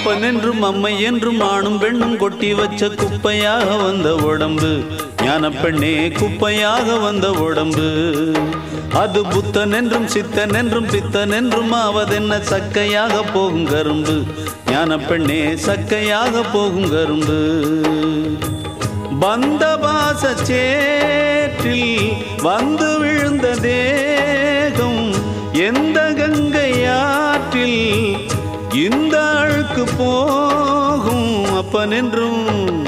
அப்பன் என்றும் அம்மை என்றும் ஆணும் பெண்ணும் கொட்டி வச்ச குப்பையாக வந்த உடம்பு ஞான பெண்ணே குப்பையாக வந்த உடம்பு அது புத்தன் என்றும் சித்தன் என்றும் பித்தன் என்றும் ஆவதென்ன சக்கையாக போகும் கரும்பு ஞான பெண்ணே சக்கையாக போகும் கரும்பு பந்தபாச சேற்றில் வந்து விழுந்த தேகம் எந்த கங்கையாற்றில் இந்த அழுக்கு போகும் அப்பன் என்றும்